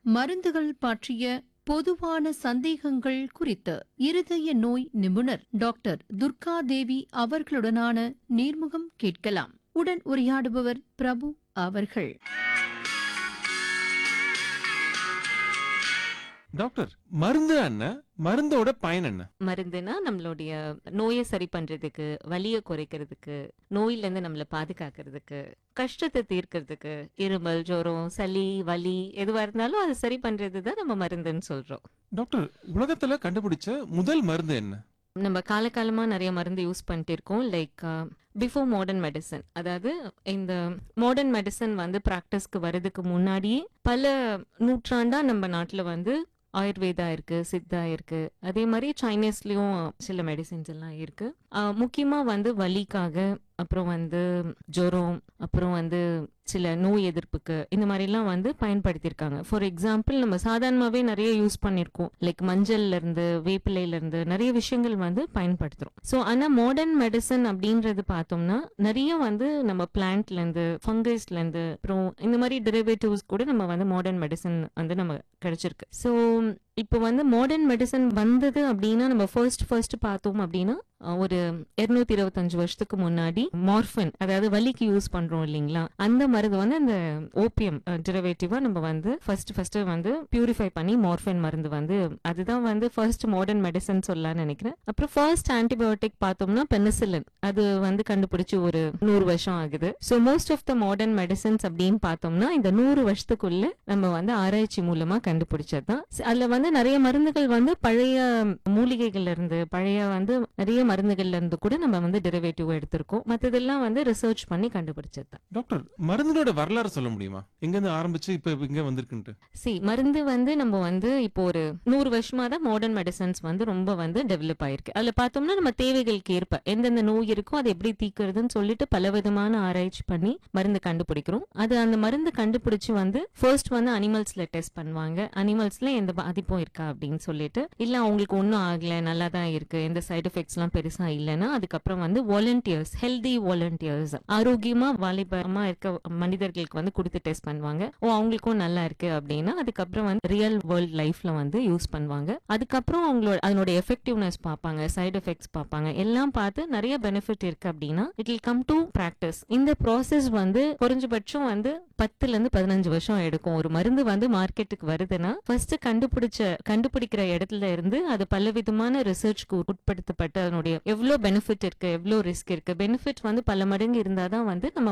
மருந்துகள் பற்றிய பொதுவான சந்தேகங்கள் குறித்து இருதய நோய் நிபுணர் டாக்டர் துர்கா தேவி அவர்களுடனான நேர்முகம் கேட்கலாம் உடன் உரையாடுபவர் பிரபு அவர்கள் டாக்டர் மருந்து என்ன மருந்தோட பயன் என்ன மருந்துனா நம்மளுடைய நோயை சரி பண்றதுக்கு வலியை குறைக்கிறதுக்கு நோயில இருந்து நம்மளை பாதுகாக்கிறதுக்கு கஷ்டத்தை தீர்க்கிறதுக்கு இருமல் ஜுரம் சளி வலி எதுவா இருந்தாலும் அதை சரி பண்றது தான் நம்ம மருந்துன்னு சொல்றோம் டாக்டர் உலகத்துல கண்டுபிடிச்ச முதல் மருந்து என்ன நம்ம காலகாலமா நிறைய மருந்து யூஸ் பண்ணிட்டு இருக்கோம் லைக் பிஃபோர் மாடர்ன் மெடிசன் அதாவது இந்த மாடர்ன் மெடிசன் வந்து ப்ராக்டிஸ்க்கு வர்றதுக்கு முன்னாடியே பல நூற்றாண்டா நம்ம நாட்டில் வந்து ஆயுர்வேதா இருக்கு சித்தா இருக்கு அதே மாதிரி சைனீஸ்லயும் சில மெடிசின்ஸ் எல்லாம் இருக்கு ஆஹ் முக்கியமா வந்து வலிக்காக அப்புறம் வந்து ஜுரம் அப்புறம் வந்து சில நோய் எதிர்ப்புக்கு இந்த மாதிரிலாம் வந்து பயன்படுத்தியிருக்காங்க ஃபார் எக்ஸாம்பிள் நம்ம சாதாரணமாகவே நிறைய யூஸ் பண்ணியிருக்கோம் லைக் மஞ்சள்ல இருந்து வேப்பிலையில இருந்து நிறைய விஷயங்கள் வந்து பயன்படுத்துறோம் ஸோ ஆனால் மாடர்ன் மெடிசன் அப்படின்றது பார்த்தோம்னா நிறைய வந்து நம்ம பிளான்ட்ல இருந்து ஃபங்கஸ்ல இருந்து அப்புறம் இந்த மாதிரி டெரிவேட்டிவ்ஸ் கூட நம்ம வந்து மாடர்ன் மெடிசன் வந்து நம்ம கிடைச்சிருக்கு ஸோ இப்போ வந்து மாடர்ன் மெடிசன் வந்தது அப்படின்னா நம்ம ஃபர்ஸ்ட் ஃபர்ஸ்ட் பார்த்தோம் அப்படின்னா அஹ், ஒரு இருநூத்தி இருபத்தஞ்சு வருஷத்துக்கு முன்னாடி மார்ஃபின் அதாவது வலிக்கு யூஸ் பண்றோம் இல்லைங்களா அந்த மருந்து வந்து அந்த ஓபியம் டெரிவேட்டிவா நம்ம வந்து ஃபர்ஸ்ட் ஃபர்ஸ்ட் வந்து பியூரிஃபை பண்ணி மார்ஃபின் மருந்து வந்து அதுதான் வந்து ஃபர்ஸ்ட் மாடர்ன் மெடிசன் சொல்லலாம்னு நினைக்கிறேன் அப்புறம் ஃபர்ஸ்ட் ஆன்டிபயோட்டிக் பார்த்தோம்னா பெனிசிலின் அது வந்து கண்டுபிடிச்சு ஒரு நூறு வருஷம் ஆகுது so most of the modern medicines அப்படின்னு பார்த்தோம்னா இந்த நூறு வருஷத்துக்குள்ள நம்ம வந்து ஆராய்ச்சி மூலமா கண்டுபிடிச்சது தான் அதுல வந்து நிறைய மருந்துகள் வந்து பழைய மூலிகைகள்ல இருந்து பழைய வந்து நிறைய மருந்துகள்ல இருந்து கூட நம்ம வந்து டெரிவேட்டிவ் எடுத்திருக்கோம் மத்ததெல்லாம் வந்து ரிசர்ச் பண்ணி கண்டுபிடிச்சது தான் டாக்டர் மருந்துகளோட வரலாறு சொல்ல முடியுமா எங்க இருந்து ஆரம்பிச்சு இப்ப இங்க வந்திருக்குன்ட்டு சி மருந்து வந்து நம்ம வந்து இப்போ ஒரு நூறு வருஷமா தான் மாடர்ன் மெடிசன்ஸ் வந்து ரொம்ப வந்து டெவலப் ஆயிருக்கு அதுல பார்த்தோம்னா நம்ம தேவைகளுக்கு ஏற்ப எந்தெந்த நோய் இருக்கோ அதை எப்படி தீர்க்கிறதுன்னு சொல்லிட்டு பல விதமான ஆராய்ச்சி பண்ணி மருந்து கண்டுபிடிக்கிறோம் அது அந்த மருந்து கண்டுபிடிச்சு வந்து ஃபர்ஸ்ட் வந்து அனிமல்ஸ்ல டெஸ்ட் பண்ணுவாங்க அனிமல்ஸ்ல எந்த பாதிப்பும் இருக்கா அப்படின்னு சொல்லிட்டு இல்ல அவங்களுக்கு ஒன்றும் ஆகல நல்லா தான் இருக்கு எந்த சைடு எஃபெக்ட்ஸ்லாம் பெருசா இல்லைன்னா அதுக்கப்புறம் வந்து வாலண்டியர்ஸ் ஹெல்தி வாலண்டியர்ஸ் ஆரோக்கியமா வாலிபமா இருக்க மனிதர்களுக்கு வந்து கொடுத்து டெஸ்ட் பண்ணுவாங்க ஓ அவங்களுக்கும் நல்லா இருக்கு அப்படின்னா அதுக்கப்புறம் வந்து ரியல் வேர்ல்ட் லைஃப்ல வந்து யூஸ் பண்ணுவாங்க அதுக்கப்புறம் அவங்களோட அதனோட எஃபெக்டிவ்னஸ் பார்ப்பாங்க சைடு எஃபெக்ட்ஸ் பார்ப்பாங்க எல்லாம் பார்த்து நிறைய பெனிஃபிட் இருக்கு அப்படின்னா it will come to practice இந்த ப்ராசஸ் வந்து குறைஞ்சபட்சம் வந்து பத்துல இருந்து பதினஞ்சு வருஷம் எடுக்கும் ஒரு மருந்து வந்து மார்க்கெட்டுக்கு வருதுன்னா ஃபர்ஸ்ட் கண்டுபிடிச்ச கண்டுபிடிக்கிற இடத்துல இருந்து அது பலவிதமான ரிசர்ச்க்கு உட்படுத்தப்பட்டு அதனுடைய எவ்வளவு பெனிஃபிட் இருக்கு எவ்வளவு ரிஸ்க் இருக்கு பெனிஃபிட் வந்து பல மடங்கு இருந்தாதான் வந்து நம்ம